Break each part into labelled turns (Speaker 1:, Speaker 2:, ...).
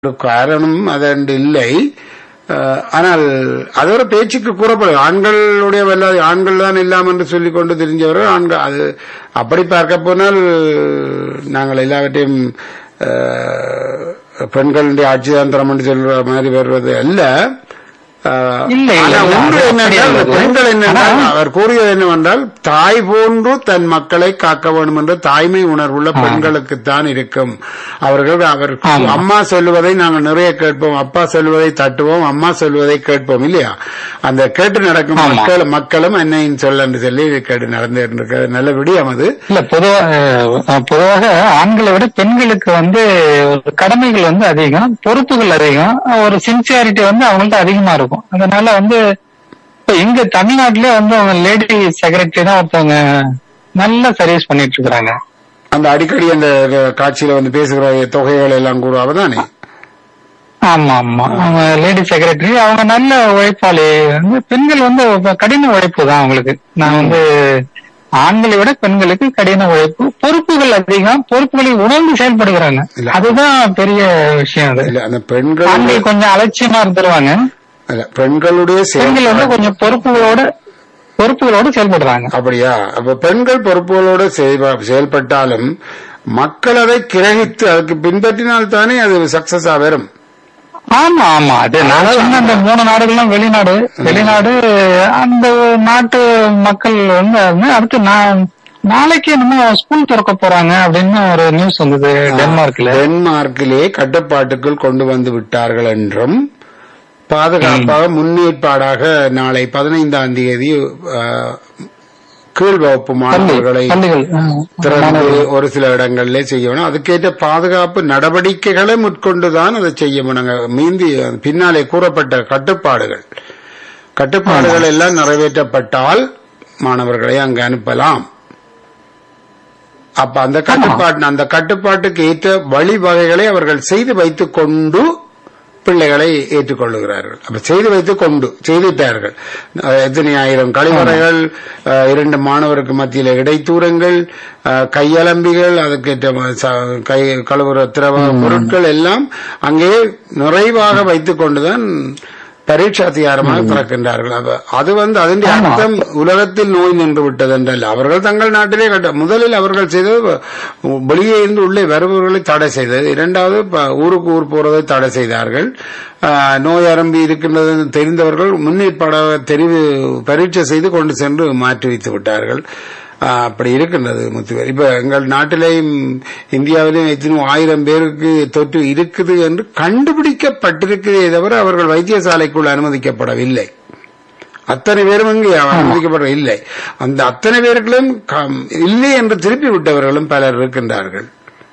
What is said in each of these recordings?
Speaker 1: ஒரு காரணம் அதன்று இல்லை அஹ், ஆனால் அது ஒரு பேச்சுக்கு கூறப்படும் ஆண்களுடைய வல்லாது ஆண்கள் தான் இல்லாம என்று சொல்லிக் கொண்டு தெரிஞ்சவர்கள் ஆண்கள் அது அப்படி பார்க்க போனால் நாங்கள் எல்லாவற்றையும் அஹ், பெண்களுடைய ஆட்சிதாந்திரம் என்று சொல்ற மாதிரி வருவது அல்ல அஹ்,
Speaker 2: இல்லை, இல்லை,
Speaker 1: ஆனால்
Speaker 2: இல்லை,
Speaker 1: ஒன்று
Speaker 2: அது
Speaker 1: என்னென்றால்
Speaker 2: அப்படி அல்ல.
Speaker 1: பெண்கள் என்னென்றால்
Speaker 2: ஆனா-
Speaker 1: அவர் கூறியது என்னவென்றால் தாய் போன்று தன் மக்களை காக்க வேண்டும் என்ற தாய்மை உணர்வுள்ள பெண்களுக்குத்தான் இருக்கும் அவர்கள் அவர்
Speaker 2: ஆமா.
Speaker 1: அம்மா சொல்லுவதை நாங்கள் நிறைய கேட்போம் அப்பா சொல்லுவதை தட்டுவோம் அம்மா சொல்லுவதை கேட்போம் இல்லையா அந்த கேட்டு நடக்கும்
Speaker 2: ஆமா.
Speaker 1: மக்கள் மக்களும் என்னையும் சொல்ல என்று சொல்லி கேட்டு நடந்து இருக்கிறது நல்ல விடியம் அது
Speaker 2: இல்ல பொதுவாக பொதுவாக ஆண்களை விட பெண்களுக்கு வந்து ஒரு கடமைகள் வந்து அதிகம் பொறுப்புகள் அதிகம் ஒரு சின்சியாரிட்டி வந்து அவங்கள்ட்ட அதிகமா இருக்கும் அதனால வந்து இப்ப இங்க தமிழ்நாட்டிலே வந்து அவங்க லேடி செக்ரட்டரி தான் ஒருத்தவங்க நல்ல சர்வீஸ் பண்ணிட்டு இருக்காங்க
Speaker 1: அந்த அடிக்கடி அந்த காட்சியில வந்து பேசுகிற தொகைகள் எல்லாம் கூறுவாங்க தானே
Speaker 2: ஆமா ஆமா அவங்க லேடி செக்ரட்டரி அவங்க நல்ல உழைப்பாளி வந்து பெண்கள் வந்து கடின உழைப்பு தான் அவங்களுக்கு நான் வந்து ஆண்களை விட பெண்களுக்கு கடின உழைப்பு பொறுப்புகள் அதிகம் பொறுப்புகளை உணர்ந்து செயல்படுகிறாங்க
Speaker 1: இல்ல.
Speaker 2: அதுதான் பெரிய விஷயம் அது
Speaker 1: இல்ல அந்த பெண்கள்
Speaker 2: ஆண்கள் கொஞ்சம் அலட்சியமா இருந்துருவாங்க
Speaker 1: இல்ல, பெண்களுடைய
Speaker 2: பெண்கள் வந்து
Speaker 1: செயல்
Speaker 2: கொஞ்சம் பொறுப்புகளோட பொறுப்புகளோட செயல்படுறாங்க
Speaker 1: அப்படியா அப்ப பெண்கள் பொறுப்புகளோடு செயல்ப- செயல்பட்டாலும் மக்கள் அதை கிரகித்து அதுக்கு பின்பற்றினால் தானே அது சக்சஸா வரும்
Speaker 2: ஆமா ஆமா அது நான் சொன்ன அந்த மூணு நாடுகள்லாம் வெளிநாடு வெளிநாடு அந்த நாட்டு மக்கள் வந்து அது அடுத்து நான் நாளைக்கு நம்ம ஸ்கூல் திறக்க போறாங்க அப்படின்னு ஒரு நியூஸ் வந்தது டென்மார்க்ல
Speaker 1: டென்மார்க்கிலே கட்டுப்பாட்டுக்குள் கொண்டு வந்து விட்டார்கள் என்றும் பாதுகாப்பாக முன்னேற்பாடாக நாளை பதினைந்தாம் தேதி அஹ், கீழ் வகுப்பு
Speaker 2: பள்ளி
Speaker 1: மாணவர்களை
Speaker 2: பள்ளிகள் ஆ,
Speaker 1: திறந்து ஒரு சில இடங்களிலே செய்யணும் அதுக்கேற்ற பாதுகாப்பு நடவடிக்கைகளை முற்கொண்டுதான் அதை செய்யணும் நாங்க மீந்தி பின்னாலே கூறப்பட்ட கட்டுப்பாடுகள் கட்டுப்பாடுகள் எல்லாம் நிறைவேற்றப்பட்டால் மாணவர்களை அங்கு அனுப்பலாம் அப்ப அந்த கட்டுப்பாட்டு அந்த கட்டுப்பாட்டுக்கு ஏற்ற வழிவகைகளை அவர்கள் செய்து வைத்துக் கொண்டு பிள்ளைகளை ஏற்றுக்கொள்ளுகிறார்கள் அப்ப செய்து வைத்துக் கொண்டு செய்துவிட்டார்கள் அஹ் எத்தனை ஆயிரம் கழிவறைகள் அஹ் இரண்டு மாணவருக்கு மத்தியில இடைத்தூரங்கள் அஹ் கையலம்பிகள் அதுக்கேற்ற ம- ச- கை கழுவுற திரவ பொருட்கள் எல்லாம் அங்கே நிறைவாக வைத்துக் கொண்டுதான் பரீட்சா அதிகாரமாக திறக்கின்றார்கள் அப்ப அது வந்து அதன் அர்த்தம் உலகத்தில் நோய் நின்று விட்டது என்றல்ல அவர்கள் தங்கள் நாட்டிலே கட்ட முதலில் அவர்கள் செய்தது வெளியே இருந்து உள்ளே வருபவர்களை தடை செய்தது இரண்டாவது ப- ஊருக்கு ஊர் போறதை தடை செய்தார்கள் ஆஹ், நோய் அரம்பி இருக்கின்றது என்று தெரிந்தவர்கள் முன்னேற்பாடாக தெரிவு பரீட்சை செய்து கொண்டு சென்று மாற்றி வைத்து விட்டார்கள் ஆஹ், அப்படி இருக்கின்றது முத்துவர் இப்ப எங்கள் நாட்டிலேயும் இந்தியாவிலேயும் எத்தனை ஆயிரம் பேருக்கு தொற்று இருக்குது என்று கண்டுபிடிக்கப்பட்டிருக்கிறதே தவிர அவர்கள் வைத்தியசாலைக்குள் அனுமதிக்கப்படவில்லை அத்தனை பேரும் இங்கே அனுமதிக்கப்பட இல்லை அந்த அத்தனை பேர்களும் கம்- இல்லை என்று திருப்பி விட்டவர்களும் பலர் இருக்கின்றார்கள்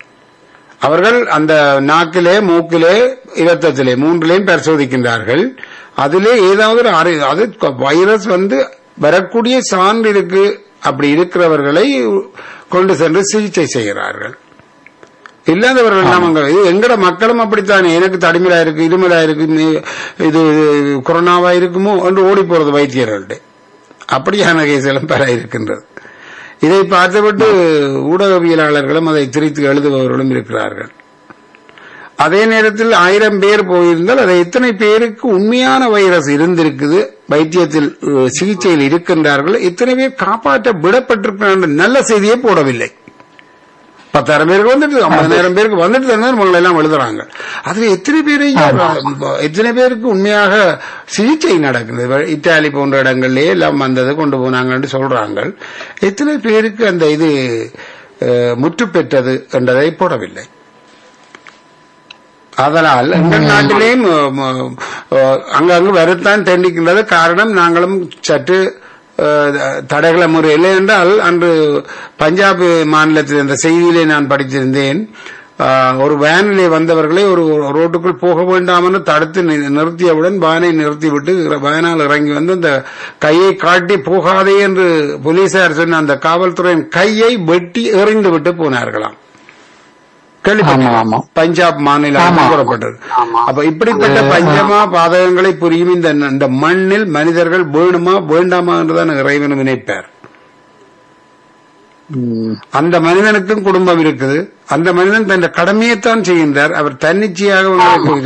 Speaker 1: அவர்கள் அந்த நாக்கிலே மூக்கிலே இரத்தத்திலே மூன்றிலேயும் பரிசோதிக்கின்றார்கள் அதிலே ஏதாவது ஒரு அறி அது வைரஸ் வந்து வரக்கூடிய சான்று இருக்கு அப்படி இருக்கிறவர்களை கொண்டு சென்று சிகிச்சை செய்கிறார்கள் இல்லாதவர்கள் எல்லாம் அங்க இது எங்கட மக்களும் அப்படித்தானே எனக்கு தடிமலா இருக்கு இருமலா இருக்கு நீ- இது இது கொரோனாவா இருக்குமோ என்று ஓடி போறது வைத்தியர்கள்ட்ட அப்படியான கேசெல்லாம் பல இருக்கின்றது இதை பார்த்துவிட்டு ஊடகவியலாளர்களும் அதை திரித்து எழுதுபவர்களும் இருக்கிறார்கள் அதே நேரத்தில் ஆயிரம் பேர் போயிருந்தால் அதை எத்தனை பேருக்கு உண்மையான வைரஸ் இருந்திருக்குது வைத்தியத்தில் அஹ், சிகிச்சையில் இருக்கின்றார்கள் இத்தனை பேர் காப்பாற்ற விடப்பட்டிருக்கிறார்கள் நல்ல செய்தியே போடவில்லை பத்தாயிரம் பேருக்கு வந்துட்டு ஐம்பதாயிரம் பேருக்கு வந்துட்டு தானே இவங்களை எல்லாம் எழுதுறாங்க அதுல எத்தனை பேர் எத்தனை பேருக்கு உண்மையாக சிகிச்சை நடக்குது இத்தாலி போன்ற இடங்கள்லயே எல்லாம் வந்தது கொண்டு போனாங்கன்னு சொல்றாங்க எத்தனை பேருக்கு அந்த இது அஹ், முற்று பெற்றது என்றதை போடவில்லை அதனால் எங்கள் நாட்டிலேயும் அஹ், அஹ், அங்கங்கு வரத்தான் தெரிவிக்கின்றது காரணம் நாங்களும் சற்று அஹ், தடகள முறை இல்லை என்றால் அன்று பஞ்சாப் மாநிலத்தில் இந்த செய்தியிலே நான் படித்திருந்தேன் அஹ், ஒரு வேனிலே வந்தவர்களை ஒரு ஒரு ரோட்டுக்குள் போக வேண்டாம் என்று தடுத்து நி- நிறுத்தியவுடன் வேனை நிறுத்திவிட்டு இற- வேனால் இறங்கி வந்து அந்த கையை காட்டி போகாதே என்று போலீசார் சொன்ன அந்த காவல்துறையின் கையை வெட்டி எறிந்து விட்டு போனார்களாம் கேள்விப்பட்டீங்களா?
Speaker 2: ஆமா, ஆமா.
Speaker 1: பஞ்சாப் மாநிலம்
Speaker 2: ஆமா.
Speaker 1: கூறப்பட்டது அப்ப இப்படிப்பட்ட பஞ்சமா பாதகங்களை புரியும் இந்த இந்த மண்ணில் மனிதர்கள் வேணுமா வேண்டாமா என்றுதான் இறைவனும் நினைப்பார்
Speaker 2: ம்.
Speaker 1: அந்த மனிதனுக்கும் குடும்பம் இருக்குது அந்த மனிதன் தன் கடமையைத்தான் செய்கின்றார் அவர் தன்னிச்சையாக உங்களுக்கு